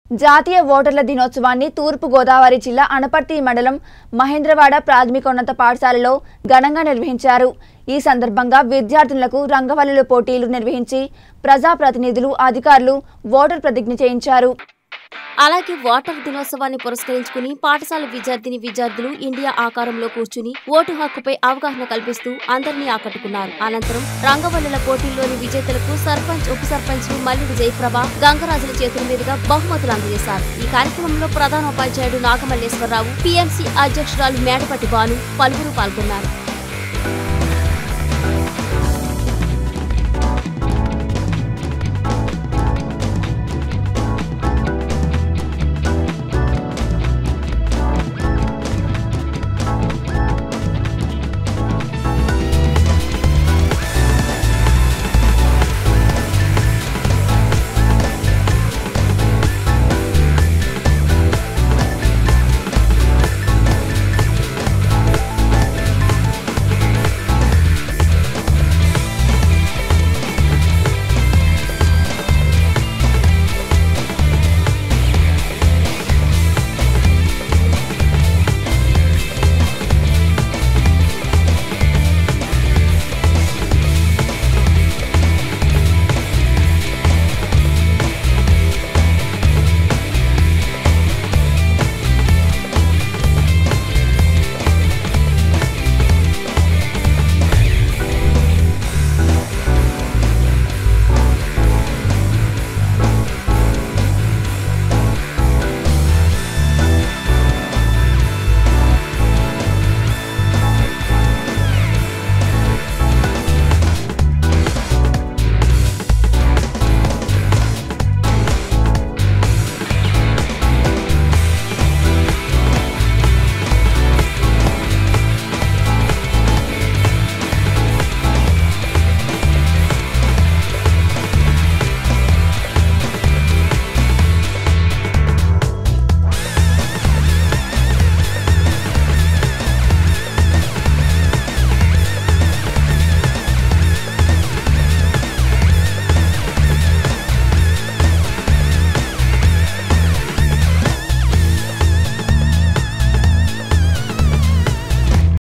జాతీయ ఓటర్ల దినోత్సవాన్ని తూర్పు గోదావరి జిల్లా అనపర్తి మండలం మహేంద్రవాడ ప్రాథమికోన్నత పాఠశాలలో ఘనంగా నిర్వహించారు ఈ సందర్భంగా విద్యార్థులకు రంగవల్లుల పోటీలు నిర్వహించి ప్రజాప్రతినిధులు అధికారులు ఓటర్ ప్రతిజ్ఞ చేయించారు అలాగే ఓటర్ దినోత్సవాన్ని పురస్కరించుకుని పాఠశాల విద్యార్థిని విద్యార్థులు ఇండియా ఆకారంలో కూర్చుని ఓటు హక్కుపై అవగాహన కల్పిస్తూ అందరినీ ఆకట్టుకున్నారు అనంతరం రంగవల్లుల పోటీల్లోని విజేతలకు సర్పంచ్ ఉప సర్పంచ్ మల్లిడి జయప్రభ గంగరాజుల చేతుల మీదుగా బహుమతులు అందజేశారు ఈ కార్యక్రమంలో ప్రధానోపాధ్యాయుడు నాగమల్లేశ్వరరావు పీఎంసీ అధ్యక్షురాలు మేడపతి భాను పలువురు పాల్గొన్నారు